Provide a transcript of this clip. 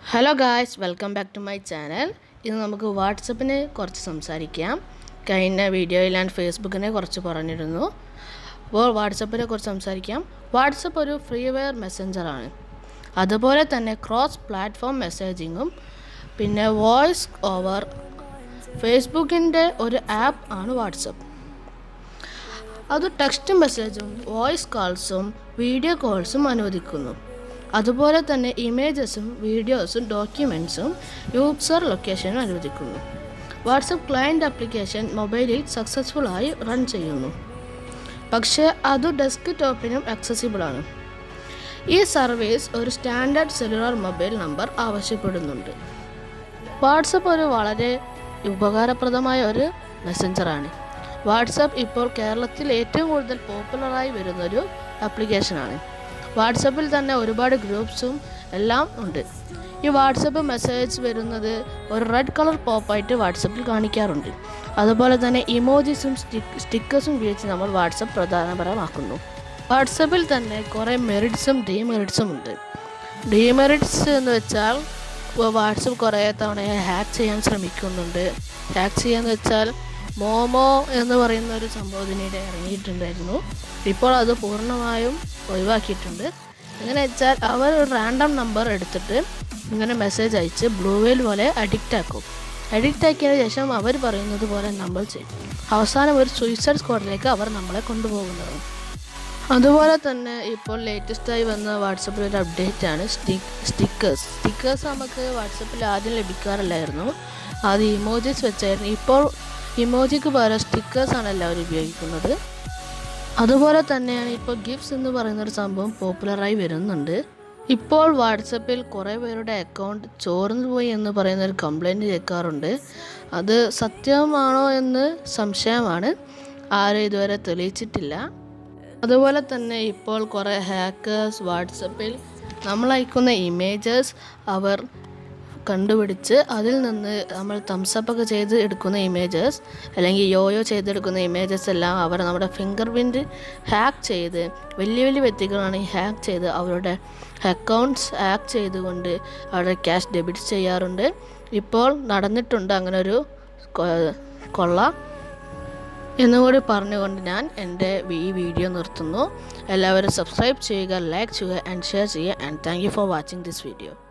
hello guys welcome back to my channel ഇന്ന് നമുക്ക് വാട്സപ്പിനെ കുറച്ച് സംസാരിക്കാം കഴിഞ്ഞ വീഡിയോയിൽ ഞാൻ ഫേസ്ബുക്കിനെ കുറച്ച് പറഞ്ഞിരുന്നു അപ്പോൾ വാട്സപ്പിനെ കുറിച്ച് സംസാരിക്കാം വാട്സപ്പ് ഒരു ഫ്രീ വെയർ മെസ്സഞ്ചറാണ് അതുപോലെ തന്നെ ക്രോസ് പ്ലാറ്റ്ഫോം മെസ്സേജിങ്ങും പിന്നെ വോയിസ് ഓവർ ഫേസ്ബുക്കിൻ്റെ ഒരു ആപ്പ് ആണ് വാട്സപ്പ് അത് ടെക്സ്റ്റ് മെസ്സേജും വോയിസ് കോൾസും വീഡിയോ കോൾസും അനുവദിക്കുന്നു അതുപോലെ തന്നെ ഇമേജസും വീഡിയോസും ഡോക്യുമെൻസും യൂസർ ലൊക്കേഷനും അനുവദിക്കുന്നു വാട്സപ്പ് ക്ലയൻറ്റ് ആപ്ലിക്കേഷൻ മൊബൈലിൽ സക്സസ്ഫുള്ളായി റൺ ചെയ്യുന്നു പക്ഷേ അത് ഡെസ്ക് ടോപ്പിനും accessible ആണ് ഈ സർവീസ് ഒരു സ്റ്റാൻഡേർഡ് സെല്ലുലാർ മൊബൈൽ നമ്പർ ആവശ്യപ്പെടുന്നുണ്ട് വാട്സപ്പ് ഒരു വളരെ ഉപകാരപ്രദമായ ഒരു മെസ്സഞ്ചറാണ് വാട്സപ്പ് ഇപ്പോൾ കേരളത്തിൽ ഏറ്റവും കൂടുതൽ പോപ്പുലറായി വരുന്നൊരു ആപ്ലിക്കേഷനാണ് വാട്സപ്പിൽ തന്നെ ഒരുപാട് ഗ്രൂപ്പ്സും എല്ലാം ഉണ്ട് ഈ വാട്സപ്പ് മെസ്സേജ് വരുന്നത് ഒരു റെഡ് കളർ പോപ്പായിട്ട് വാട്സപ്പിൽ കാണിക്കാറുണ്ട് അതുപോലെ തന്നെ ഇമോജിസും സ്റ്റിക്ക് സ്റ്റിക്കേഴ്സും ഉപയോഗിച്ച് നമ്മൾ വാട്സപ്പ് പ്രധാനപരമാക്കുന്നു വാട്സപ്പിൽ തന്നെ കുറേ മെറിറ്റ്സും ഡീമെറിറ്റ്സും ഉണ്ട് ഡീമെറിറ്റ്സ് എന്ന് വെച്ചാൽ വാട്സപ്പ് കുറേ തവണ ഹാക്ക് ചെയ്യാൻ ശ്രമിക്കുന്നുണ്ട് ഹാക്ക് ചെയ്യാന്ന് വെച്ചാൽ മോമോ എന്ന് പറയുന്ന ഒരു സംഭവത്തിനിടെ ഇറങ്ങിയിട്ടുണ്ടായിരുന്നു ഇപ്പോൾ അത് പൂർണ്ണമായും ഒഴിവാക്കിയിട്ടുണ്ട് എങ്ങനെ വെച്ചാൽ അവർ ഒരു റാൻഡം നമ്പർ എടുത്തിട്ട് ഇങ്ങനെ മെസ്സേജ് അയച്ച് ബ്ലൂ വെയിൽ പോലെ അഡിക്റ്റ് ആക്കും അഡിക്റ്റ് ആക്കിയതിന് ശേഷം അവർ പറയുന്നത് പോലെ നമ്മൾ ചെയ്യും അവസാനം ഒരു സൂയിസൈഡ് സ്ക്വാഡിലേക്ക് അവർ നമ്മളെ കൊണ്ടുപോകുന്നത് അതുപോലെ തന്നെ ഇപ്പോൾ ലേറ്റസ്റ്റായി വന്ന വാട്സപ്പിൽ ഒരു അപ്ഡേറ്റ് ആണ് സ്റ്റിക്ക് സ്റ്റിക്കേഴ്സ് സ്റ്റിക്കേഴ്സ് നമുക്ക് വാട്സപ്പിൽ ആദ്യം ലഭിക്കാറില്ലായിരുന്നു അത് ഇമോജീസ് വെച്ചായിരുന്നു ഇപ്പോൾ ഇമോജിക്ക് പകരം സ്റ്റിക്കേഴ്സ് ആണ് എല്ലാവരും ഉപയോഗിക്കുന്നത് അതുപോലെ തന്നെയാണ് ഇപ്പോൾ ഗിഫ്റ്റ്സ് എന്ന് പറയുന്ന ഒരു സംഭവം പോപ്പുലറായി വരുന്നുണ്ട് ഇപ്പോൾ വാട്സപ്പിൽ കുറേ പേരുടെ അക്കൗണ്ട് ചോർന്നു പോയി എന്ന് പറയുന്ന ഒരു കംപ്ലൈൻറ്റ് കേൾക്കാറുണ്ട് അത് സത്യമാണോ എന്ന് സംശയമാണ് ആരും ഇതുവരെ തെളിയിച്ചിട്ടില്ല അതുപോലെ തന്നെ ഇപ്പോൾ കുറേ ഹാക്കേഴ്സ് വാട്സപ്പിൽ നമ്മൾ അയക്കുന്ന ഇമേജസ് അവർ കണ്ടുപിടിച്ച് അതിൽ നിന്ന് നമ്മൾ തംസപ്പൊക്കെ ചെയ്ത് എടുക്കുന്ന ഇമേജസ് അല്ലെങ്കിൽ യോയോ ചെയ്തെടുക്കുന്ന ഇമേജസ് എല്ലാം അവർ നമ്മുടെ ഫിംഗർ പ്രിൻറ്റ് ഹാക്ക് ചെയ്ത് വലിയ വലിയ വ്യക്തികളാണ് ഈ ഹാക്ക് ചെയ്ത് അവരുടെ അക്കൗണ്ട്സ് ഹാക്ക് ചെയ്തുകൊണ്ട് അവരുടെ ക്യാഷ് ഡെബിറ്റ് ചെയ്യാറുണ്ട് ഇപ്പോൾ നടന്നിട്ടുണ്ട് അങ്ങനെ ഒരു കൊ- കൊള്ള എന്നുകൂടി പറഞ്ഞുകൊണ്ട് ഞാൻ എൻ്റെ ഈ വീഡിയോ നിർത്തുന്നു എല്ലാവരും സബ്സ്ക്രൈബ് ചെയ്യുക ലൈക്ക് ചെയ്യുക ആൻഡ് ഷെയർ ചെയ്യുക and thank you for watching this video